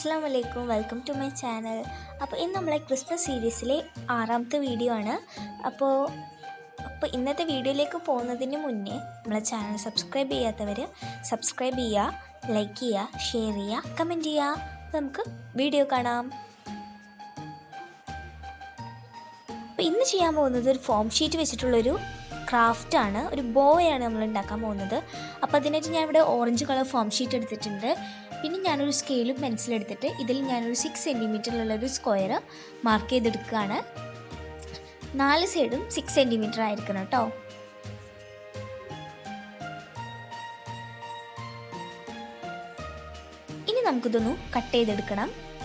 അസ്സാം വലൈക്കും welcome to my channel അപ്പോൾ ഇന്ന് നമ്മളെ ക്രിസ്മസ് സീരീസിലെ ആറാമത്തെ വീഡിയോ ആണ് അപ്പോൾ അപ്പോൾ ഇന്നത്തെ വീഡിയോയിലേക്ക് പോകുന്നതിന് മുന്നേ നമ്മളെ ചാനൽ സബ്സ്ക്രൈബ് ചെയ്യാത്തവർ സബ്സ്ക്രൈബ് ചെയ്യുക ലൈക്ക് ചെയ്യുക ഷെയർ ചെയ്യുക കമൻറ്റ് ചെയ്യുക അപ്പോൾ നമുക്ക് വീഡിയോ കാണാം അപ്പോൾ ഇന്ന് ചെയ്യാൻ പോകുന്നത് ഒരു ഫോം ഷീറ്റ് വെച്ചിട്ടുള്ളൊരു ക്രാഫ്റ്റാണ് ഒരു ബോയാണ് നമ്മൾ ഉണ്ടാക്കാൻ പോകുന്നത് അപ്പോൾ അതിനായിട്ട് ഞാൻ ഇവിടെ ഓറഞ്ച് കളർ ഫോം ഷീറ്റ് എടുത്തിട്ടുണ്ട് പിന്നെ ഞാനൊരു സ്കെയിലും പെൻസിലും എടുത്തിട്ട് ഇതിൽ ഞാനൊരു സിക്സ് സെൻറ്റിമീറ്ററിലുള്ള ഒരു സ്ക്വയർ മാർക്ക് ചെയ്തെടുക്കുകയാണ് നാല് സൈഡും സിക്സ് സെൻറ്റിമീറ്റർ ആയിരിക്കണം കേട്ടോ ഇനി നമുക്കിതൊന്ന് കട്ട് ചെയ്തെടുക്കണം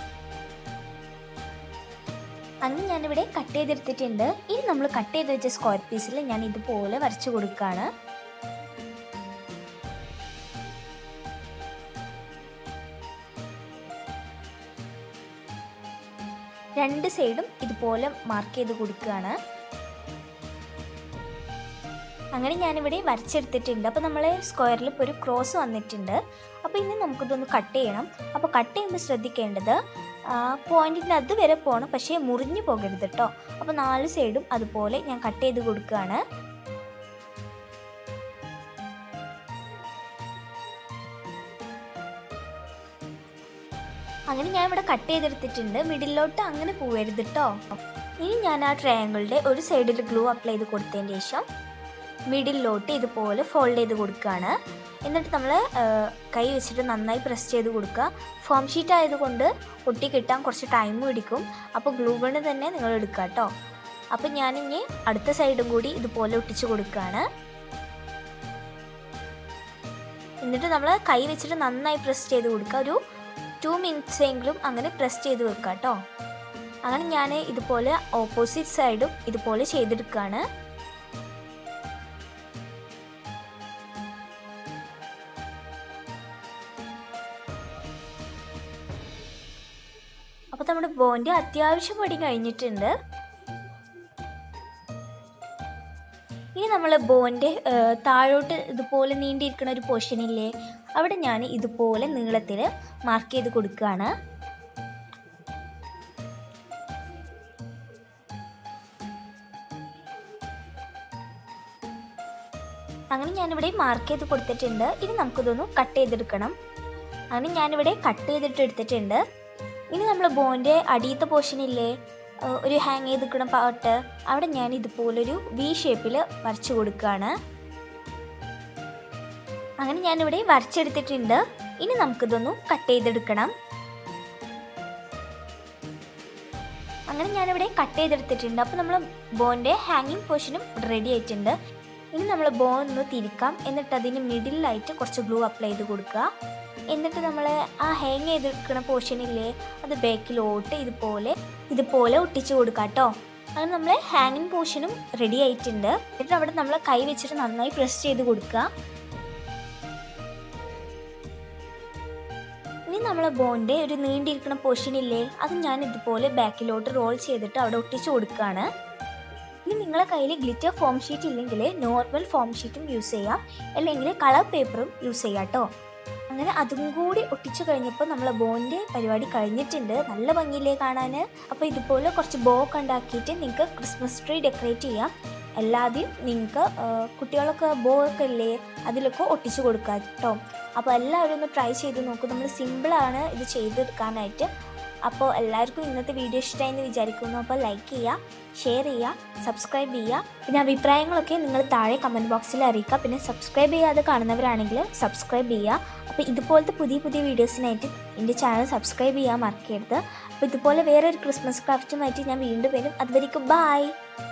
അന്ന് ഞാനിവിടെ കട്ട് ചെയ്തെടുത്തിട്ടുണ്ട് ഇനി നമ്മൾ കട്ട് ചെയ്ത് വെച്ച സ്ക്വയർ പീസിൽ ഞാൻ ഇതുപോലെ വരച്ചു കൊടുക്കുകയാണ് രണ്ട് സൈഡും ഇതുപോലെ മാർക്ക് ചെയ്ത് കൊടുക്കുകയാണ് അങ്ങനെ ഞാനിവിടെ വരച്ചെടുത്തിട്ടുണ്ട് അപ്പോൾ നമ്മളെ സ്ക്വയറിൽ ഇപ്പോൾ ഒരു ക്രോസ് വന്നിട്ടുണ്ട് അപ്പോൾ ഇനി നമുക്കിതൊന്ന് കട്ട് ചെയ്യണം അപ്പോൾ കട്ട് ചെയ്യുമ്പോൾ ശ്രദ്ധിക്കേണ്ടത് പോയിന്റിൻ്റെ അത് വരെ പോകണം പക്ഷേ മുറിഞ്ഞു പോകരുത് കേട്ടോ അപ്പോൾ നാല് സൈഡും അതുപോലെ ഞാൻ കട്ട് ചെയ്ത് കൊടുക്കുകയാണ് അങ്ങനെ ഞാൻ ഇവിടെ കട്ട് ചെയ്തെടുത്തിട്ടുണ്ട് മിഡിലോട്ട് അങ്ങനെ പോവരുത് കേട്ടോ ഇനി ഞാൻ ആ ട്രയാങ്കിളുടെ ഒരു സൈഡിൽ ഗ്ലൂ അപ്ലൈ ചെയ്ത് കൊടുത്തതിന് ശേഷം മിഡിലോട്ട് ഇതുപോലെ ഫോൾഡ് ചെയ്ത് കൊടുക്കുകയാണ് എന്നിട്ട് നമ്മൾ കൈ വെച്ചിട്ട് നന്നായി പ്രസ് ചെയ്ത് കൊടുക്കുക ഫോം ഷീറ്റ് ആയതുകൊണ്ട് ഒട്ടി കിട്ടാൻ കുറച്ച് ടൈം പിടിക്കും അപ്പോൾ ഗ്ലൂ ഗണ്ണ് തന്നെ നിങ്ങൾ എടുക്കുക കേട്ടോ അപ്പോൾ ഞാനിനി അടുത്ത സൈഡും കൂടി ഇതുപോലെ ഒട്ടിച്ച് കൊടുക്കുകയാണ് എന്നിട്ട് നമ്മൾ കൈ വെച്ചിട്ട് നന്നായി പ്രസ് ചെയ്ത് കൊടുക്കുക ഒരു ടു മിനിറ്റ്സ് എങ്കിലും അങ്ങനെ പ്രസ് ചെയ്ത് വെക്കുക കേട്ടോ അങ്ങനെ ഞാൻ ഇതുപോലെ ഓപ്പോസിറ്റ് സൈഡും ഇതുപോലെ ചെയ്തെടുക്കുകയാണ് അപ്പോൾ നമ്മുടെ ബോൻ്റെ അത്യാവശ്യം പടി കഴിഞ്ഞിട്ടുണ്ട് ഇനി നമ്മൾ ബോൻ്റെ താഴോട്ട് ഇതുപോലെ നീണ്ടിരിക്കുന്ന ഒരു പോർഷൻ ഇല്ലേ അവിടെ ഞാൻ ഇതുപോലെ നീളത്തിൽ മാർക്ക് ചെയ്ത് കൊടുക്കുകയാണ് അങ്ങനെ ഞാനിവിടെ മാർക്ക് ചെയ്ത് കൊടുത്തിട്ടുണ്ട് ഇനി നമുക്കിതൊന്ന് കട്ട് ചെയ്തെടുക്കണം അങ്ങനെ ഞാനിവിടെ കട്ട് ചെയ്തിട്ട് എടുത്തിട്ടുണ്ട് ഇനി നമ്മൾ ബോൻ്റെ അടിയത്തെ പോർഷൻ ഇല്ലേ ഒരു ഹാങ് ചെയ്ത് നിൽക്കുന്ന പാട്ട് അവിടെ ഞാൻ ഇതുപോലൊരു വി ഷേപ്പിൽ വരച്ചു കൊടുക്കുകയാണ് അങ്ങനെ ഞാനിവിടെ വരച്ചെടുത്തിട്ടുണ്ട് ഇനി നമുക്കിതൊന്ന് കട്ട് ചെയ്തെടുക്കണം അങ്ങനെ ഞാനിവിടെ കട്ട് ചെയ്തെടുത്തിട്ടുണ്ട് അപ്പോൾ നമ്മൾ ബോൻ്റെ ഹാങ്ങിങ് പോർഷനും റെഡി ആയിട്ടുണ്ട് ഇനി നമ്മൾ ബോ ഒന്ന് തിരിക്കാം എന്നിട്ട് അതിന് മിഡിലായിട്ട് കുറച്ച് ഗ്ലൂ അപ്ലൈ ചെയ്ത് കൊടുക്കുക എന്നിട്ട് നമ്മൾ ആ ഹാങ് ചെയ്തെടുക്കുന്ന പോർഷൻ ഇല്ലേ അത് ബാക്കിലോട്ട് ഇതുപോലെ ഇതുപോലെ ഒട്ടിച്ചു കൊടുക്കുക കേട്ടോ അങ്ങനെ നമ്മൾ ഹാങ്ങിങ് പോർഷനും റെഡി ആയിട്ടുണ്ട് എന്നിട്ട് അവിടെ നമ്മൾ കൈ വെച്ചിട്ട് നന്നായി പ്രസ് ചെയ്ത് കൊടുക്കുക ഇനി നമ്മൾ ബോൻ്റെ ഒരു നീണ്ടിരിക്കുന്ന പോർഷൻ ഇല്ലേ അത് ഞാൻ ഇതുപോലെ ബാക്കിലോട്ട് റോൾ ചെയ്തിട്ട് അവിടെ ഒട്ടിച്ചു കൊടുക്കുകയാണ് ഇനി നിങ്ങളെ കയ്യിൽ ഗ്ലിറ്റർ ഫോം ഷീറ്റ് ഇല്ലെങ്കിൽ നോർമൽ ഫോം ഷീറ്റും യൂസ് ചെയ്യാം അല്ലെങ്കിൽ കളർ പേപ്പറും യൂസ് ചെയ്യാം കേട്ടോ അങ്ങനെ അതും കൂടി ഒട്ടിച്ചു കഴിഞ്ഞപ്പോൾ നമ്മളെ ബോൻ്റെ പരിപാടി കഴിഞ്ഞിട്ടുണ്ട് നല്ല ഭംഗിയില്ലേ കാണാൻ അപ്പോൾ ഇതുപോലെ കുറച്ച് ബോ ഒക്കെ ഉണ്ടാക്കിയിട്ട് നിങ്ങൾക്ക് ക്രിസ്മസ് ട്രീ ഡെക്കറേറ്റ് ചെയ്യാം എല്ലാതെയും നിങ്ങൾക്ക് കുട്ടികളൊക്കെ ബോ ഒക്കെ ഇല്ലേ അതിലൊക്കെ ഒട്ടിച്ചു കൊടുക്കാം കേട്ടോ അപ്പോൾ എല്ലാവരും ഒന്ന് ട്രൈ ചെയ്ത് നോക്കും നമ്മൾ സിമ്പിളാണ് ഇത് ചെയ്തെടുക്കാനായിട്ട് അപ്പോൾ എല്ലാവർക്കും ഇന്നത്തെ വീഡിയോ ഇഷ്ടമായി എന്ന് വിചാരിക്കുന്നു അപ്പോൾ ലൈക്ക് ചെയ്യുക ഷെയർ ചെയ്യുക സബ്സ്ക്രൈബ് ചെയ്യുക പിന്നെ അഭിപ്രായങ്ങളൊക്കെ നിങ്ങൾ താഴെ കമൻറ്റ് ബോക്സിൽ അറിയിക്കുക പിന്നെ സബ്സ്ക്രൈബ് ചെയ്യാതെ കാണുന്നവരാണെങ്കിൽ സബ്സ്ക്രൈബ് ചെയ്യുക അപ്പോൾ ഇതുപോലത്തെ പുതിയ പുതിയ വീഡിയോസിനായിട്ട് എൻ്റെ ചാനൽ സബ്സ്ക്രൈബ് ചെയ്യാൻ മറക്കരുത് അപ്പോൾ ഇതുപോലെ വേറൊരു ക്രിസ്മസ് ക്രാഫ്റ്റുമായിട്ട് ഞാൻ വീണ്ടും വരും അതുവരെയ്ക്കും ബായ്